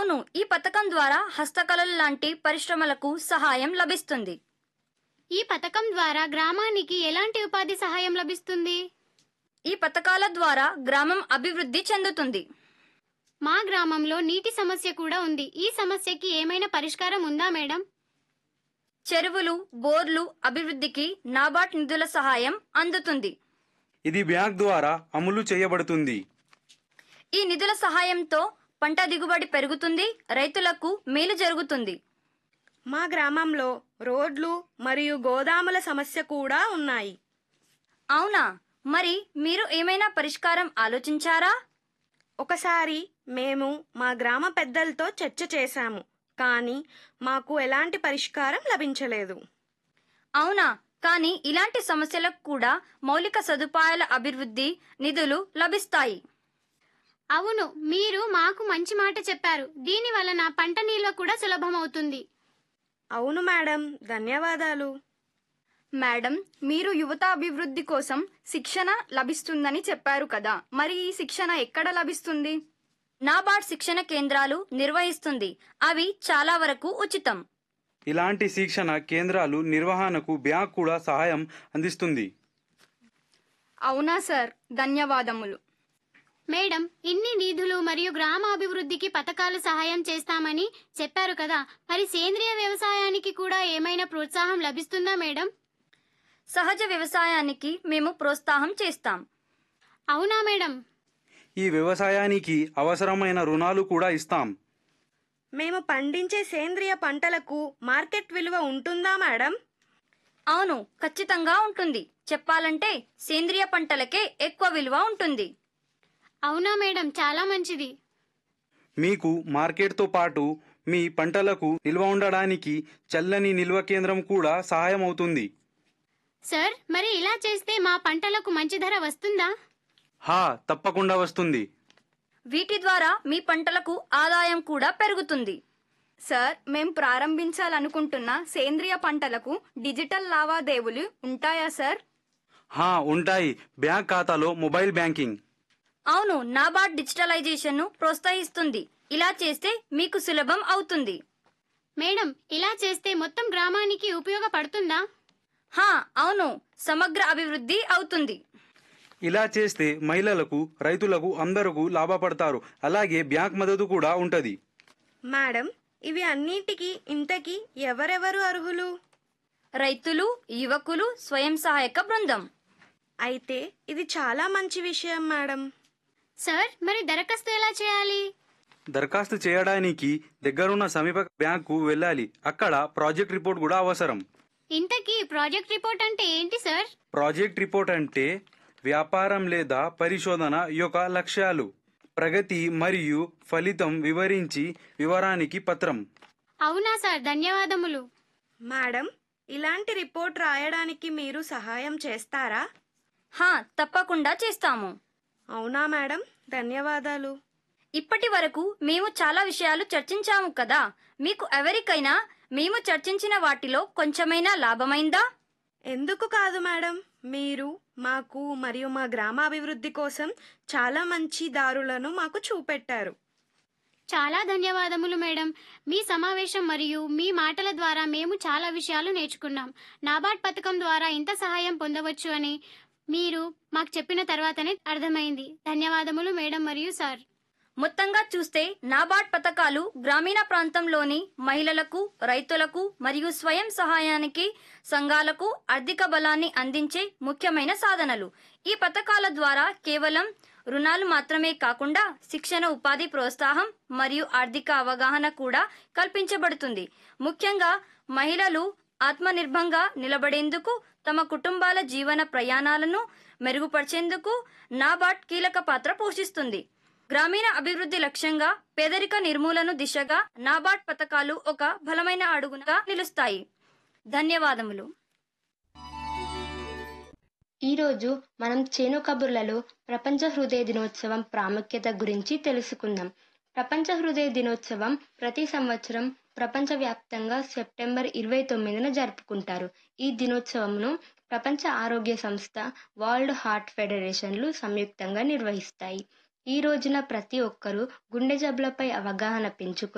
అవును ఈ పథకం ద్వారా హస్తకళలు లాంటి పరిశ్రమలకు సహాయం లభిస్తుంది ఈ పథకం ద్వారా గ్రామానికి ఎలాంటి ఉపాధి సహాయం లభిస్తుంది ఈ పథకాల ద్వారా గ్రామం అభివృద్ధి చెందుతుంది మా గ్రామంలో నీటి సమస్య కూడా ఉంది ఈ సమస్యకి ఏమైనా పరిష్కారం ఉందా మేడం చెరువులు బోర్లు అభివృద్ధికి నాబార్డ్ నిధుల సహాయం అందుతుంది ఇది బ్యాంక్ ద్వారా అమలు చేయబడుతుంది ఈ నిధుల సహాయంతో పంట దిగుబడి పెరుగుతుంది రైతులకు మేలు జరుగుతుంది మా గ్రామంలో రోడ్లు మరియు గోదాముల సమస్య కూడా ఉన్నాయి అవునా మరి మీరు ఏమైనా పరిష్కారం ఆలోచించారా ఒకసారి మేము మా గ్రామ పెద్దలతో చర్చ చేశాము కానీ మాకు ఎలాంటి పరిష్కారం లభించలేదు అవునా కానీ ఇలాంటి సమస్యలకు కూడా మౌలిక సదుపాయాల అభివృద్ధి నిధులు లభిస్తాయి అవును మీరు మాకు మంచి మాట చెప్పారు దీని వలన పంట నిల్వ కూడా సులభమవుతుంది అవును మేడం ధన్యవాదాలు మేడం మీరు యువత అభివృద్ధి కోసం శిక్షణ లభిస్తుందని చెప్పారు కదా మరి ఈ శిక్షణ ఎక్కడ లభిస్తుంది నాబార్డ్ శిక్షణ కేంద్రాలు నిర్వహిస్తుంది అవి చాలా వరకు ఉచితం ఇలాంటి శిక్షణ కేంద్రాలు నిర్వహణకు బ్యాంక్ కూడా సహాయం అందిస్తుంది అవునా సార్ ధన్యవాదములు మేడం ఇన్ని నిధులు మరియు గ్రామ అభివృద్ధికి పథకాలు సహాయం చేస్తామని చెప్పారు కదా మరి సేంద్రియ వ్యవసాయానికి కూడా ఏమైనా ప్రోత్సాహం లభిస్తుందా మేడం సహజ వ్యవసాయానికి మేము ప్రోత్సాహం చేస్తాం అవునా మేడం ఈ వ్యవసాయానికి అవసరమైన రుణాలు కూడా ఇస్తాం మేము పండించే సేంద్రియ పంటలకు మార్కెట్ విలువ ఉంటుందా మేడం అవును ఖచ్చితంగా ఉంటుంది చెప్పాలంటే సేంద్రియ పంటలకే ఎక్కువ విలువ ఉంటుంది అవునా మేడం చాలా మంచిది మీకు మార్కెట్తో పాటు మీ పంటలకు నిల్వ ఉండడానికి చల్లని నిల్వ కేంద్రం కూడా సహాయం అవుతుంది సార్ మరి ఇలా చేస్తే మా పంటలకు మంచి ధర వస్తుందా హా తప్పకుండా వస్తుంది వీటి ద్వారా మీ పంటలకు ఆదాయం కూడా పెరుగుతుంది సార్ మేం ప్రారంభించాలనుకుంటున్న సేంద్రియ పంటలకు డిజిటల్ లావాదేవీలు ఉంటాయా సార్ హా ఉంటాయి బ్యాంక్ ఖాతాలో మొబైల్ బ్యాంకింగ్ అవును నాబార్డ్ డిజిటలైజేషన్ ను ప్రోత్సహిస్తుంది ఇలా చేస్తే మీకు సులభం అవుతుంది మేడం ఇలా చేస్తే మొత్తం గ్రామానికి ఉపయోగపడుతుందా హా అవును సమగ్ర అభివృద్ధి అవుతుంది ఇలా చేస్తే మహిళలకు రైతులకు అందరకు లాభపడతారు అలాగే బ్యాంక్ మద్దతు కూడా ఉంటది మేడం ఇవి అన్నిటికీ ఇంతకీ ఎవరెవరు అర్హులు రైతులు యువకులు స్వయం సహాయక బృందం అయితే ఇది చాలా మంచి విషయం మేడం సార్ మరి దరఖాస్తు ఎలా చేయాలి దరఖాస్తు చేయడానికి దగ్గరున్న సమీప బ్యాంకు వెళ్ళాలి అక్కడ ప్రాజెక్ట్ రిపోర్ట్ కూడా అవసరం ఇంతకీ ప్రాజెక్ట్ రిపోర్ట్ అంటే ఏంటి సార్ ప్రాజెక్ట్ రిపోర్ట్ అంటే వ్యాపారం లేదా పరిశోధన యొక్క లక్ష్యాలు ప్రగతి మరియు ఫలితం వివరించి వివరానికి పత్రం అవునా సార్ ధన్యవాదములు మేడం ఇలాంటి రిపోర్ట్ రాయడానికి మీరు సహాయం చేస్తారా హా తప్పకుండా చేస్తాము అవునా మేడం ధన్యవాదాలు ఇప్పటి వరకు మేము చాలా విషయాలు చర్చించాము కదా మీకు ఎవరికైనా మేము చర్చించిన వాటిలో కొంచెమైనా లాభమైందా ఎందుకు కాదు మేడం మీరు మాకు మరియు మా గ్రామాభివృద్ధి కోసం చాలా మంచి దారులను మాకు చూపెట్టారు చాలా ధన్యవాదములు మేడం మీ సమావేశం మరియు మీ మాటల ద్వారా మేము చాలా విషయాలు నేర్చుకున్నాం నాబార్డ్ పథకం ద్వారా ఇంత సహాయం పొందవచ్చు అని మీరు మాకు చెప్పిన తర్వాతనే అర్థమైంది ధన్యవాదములు మేడం మరియు సార్ మొత్తంగా చూస్తే నాబార్డ్ పథకాలు గ్రామీణ ప్రాంతంలోని మహిళలకు రైతులకు మరియు స్వయం సహాయానికి సంఘాలకు ఆర్థిక బలాన్ని అందించే ముఖ్యమైన సాధనలు ఈ పథకాల ద్వారా కేవలం రుణాలు మాత్రమే కాకుండా శిక్షణ ఉపాధి ప్రోత్సాహం మరియు ఆర్థిక అవగాహన కూడా కల్పించబడుతుంది ముఖ్యంగా మహిళలు ఆత్మనిర్భంగా నిలబడేందుకు తమ కుటుంబాల జీవన ప్రయాణాలను మెరుగుపరిచేందుకు నాబార్డ్ కీలక పాత్ర పోషిస్తుంది గ్రామీణ అభివృద్ధి లక్ష్యంగా పేదరిక నిర్మూలన దిశగా నాబార్డ్ పథకాలు ఒక బలమైన అడుగుగా నిలుస్తాయి ధన్యవాదములు ఈరోజు మనం చేను కబుర్లలో ప్రపంచ హృదయ దినోత్సవం ప్రాముఖ్యత గురించి తెలుసుకుందాం ప్రపంచ హృదయ దినోత్సవం ప్రతి సంవత్సరం ప్రపంచవ్యాప్తంగా సెప్టెంబర్ ఇరవై తొమ్మిదిన జరుపుకుంటారు ఈ దినోత్సవంను ప్రపంచ ఆరోగ్య సంస్థ వరల్డ్ హార్ట్ ఫెడరేషన్లు సంయుక్తంగా నిర్వహిస్తాయి ఈ రోజున ప్రతి ఒక్కరూ గుండె జబ్బులపై అవగాహన పెంచుకొని